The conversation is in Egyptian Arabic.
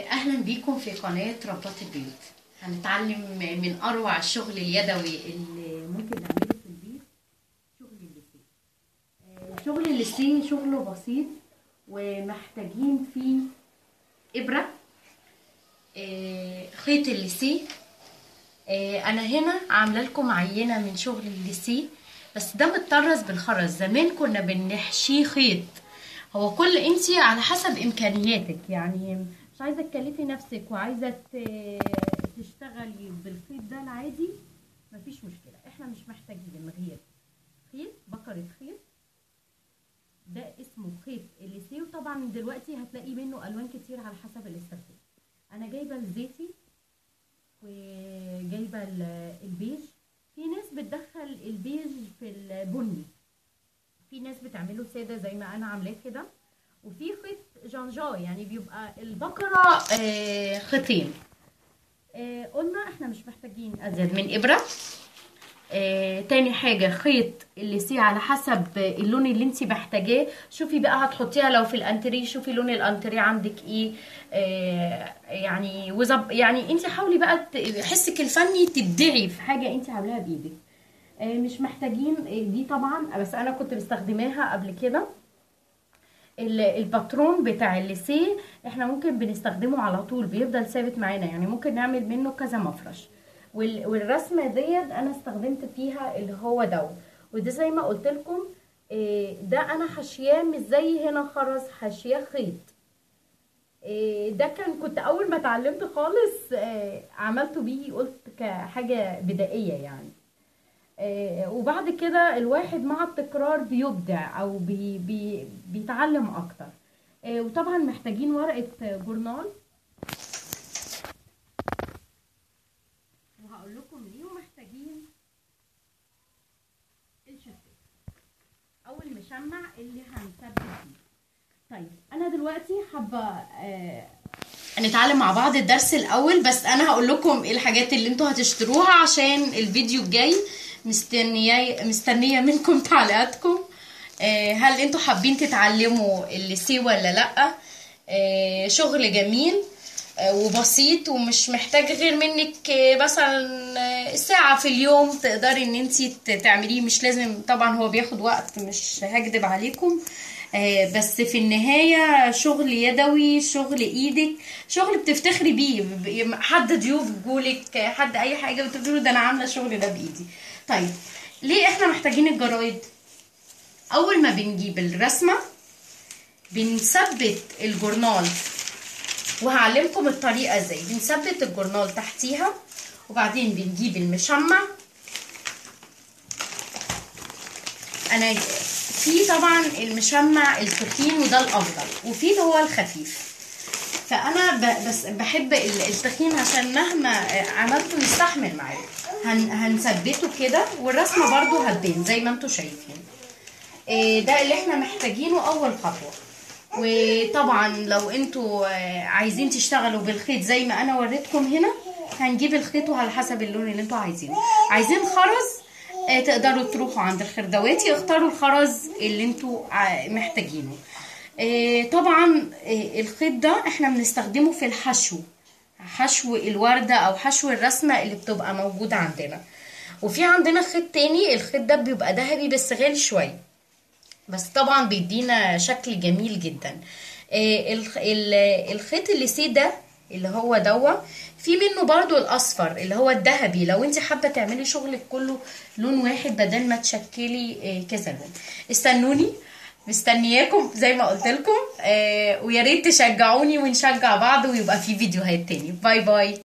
اهلا بيكم في قناه رباط البيوت هنتعلم من اروع الشغل اليدوي اللي ممكن نعمله في البيت شغل الليسيه آه، شغل الليسيه شغله بسيط ومحتاجين فيه ابره آه، خيط الليسيه آه، انا هنا عامله لكم عينه من شغل الليسيه بس ده متطرز بالخرز زمان كنا بنحشيه خيط هو كل انت على حسب امكانياتك يعني مش عايزه تكلفي نفسك وعايزه ت- تشتغلي بالخيط ده العادي مفيش مشكله احنا مش محتاجين غير خيط بكره خيط ده اسمه خيط الليسيه وطبعا دلوقتي هتلاقي منه الوان كتير على حسب الاستخدام انا جايبه الزيتي وجايبه ال- البيج في ناس بتدخل البيج في البني في ناس بتعمله ساده زي ما انا عاملاه كده وفي خيط جانجا يعني بيبقى البقره آه، خيطين آه، قلنا احنا مش محتاجين ازيد من ابره آه، تاني حاجة خيط الليسيه على حسب اللون اللي انت محتاجاه شوفي بقى هتحطيها لو في الانتريه شوفي لون الانتريه عندك ايه آه، يعني وزب يعني انت حاولي بقى ت- حسك الفني تبدعي في حاجة انت عاملاها بايدك آه، مش محتاجين آه، دي طبعا بس انا كنت بستخدماها قبل كده ال- الباترون بتاع الليسيه احنا ممكن بنستخدمه على طول بيفضل ثابت معانا يعني ممكن نعمل منه كذا مفرش وال- والرسمه ديت انا استخدمت فيها اللي هو دو وده زي ما قلت لكم إيه، ده انا حاشياه مش زي هنا خرز حاشياه خيط إيه، ده كان كنت اول ما اتعلمت خالص إيه، عملته بيه قلت كحاجه بدائيه يعني آه، وبعد كده الواحد مع التكرار بيبدع او بي بي بيتعلم اكتر آه، وطبعا محتاجين ورقة جورنال وهقول لكم ليه ومحتاجين الشفاف او المشمع اللي هنثبت بيه طيب انا دلوقتي حابه آه، نتعلم مع بعض الدرس الاول بس انا هقول لكم ايه الحاجات اللي انتوا هتشتروها عشان الفيديو الجاي مستنيه مستنيه منكم تعليقاتكم آه، هل انتوا حابين تتعلموا الليسيه ولا لا آه، شغل جميل آه، وبسيط ومش محتاج غير منك آه، مثلا آه، ساعة في اليوم تقدري ان انتي ت- تعمليه مش لازم طبعا هو بياخد وقت مش هكدب عليكم آه، بس في النهاية شغل يدوي شغل ايدك شغل بتفتخري بيه ب- حد ضيوف جولك آه، حد اي حاجة بتقولوا ده انا عاملة الشغل ده بايدي طيب ليه احنا محتاجين الجرايد اول ما بنجيب الرسمة بنثبت الجورنال وهعلمكم الطريقة ازاي بنثبت الجورنال تحتيها وبعدين بنجيب المشمع انا في طبعا المشمع التخين وده الافضل وفي اللي هو الخفيف فانا ب- بس بحب ال- التخين عشان مهما عملته يستحمل معايا هن هنثبته كده والرسمه برضو هتبان زي ما انتم شايفين إيه ده اللي احنا محتاجينه اول خطوه وطبعا لو انتوا آه، عايزين تشتغلوا بالخيط زي ما انا وريتكم هنا هنجيب الخيط وعلى حسب اللون اللي انتوا عايزينه عايزين خرز آه، تقدروا تروحوا عند الخردواتي اختاروا الخرز اللي انتوا ع- محتاجينه آه، طبعا آه، الخيط ده احنا بنستخدمه في الحشو حشو الوردة او حشو الرسمة اللي بتبقى موجودة عندنا وفي عندنا خيط تاني الخيط ده بيبقى ذهبي بس غالي شوية بس طبعا بيدينا شكل جميل جدا آه، الخ- ال- الخيط الليسيه ده اللي هو دوا في منه برضو الاصفر اللي هو الذهبي لو انت حابه تعملي شغلك كله لون واحد بدل ما تشكلي آه، كذا لون استنوني مستنياكم زي ما قلت لكم ويا ريت تشجعوني ونشجع بعض ويبقى في فيديوهات تاني باي باي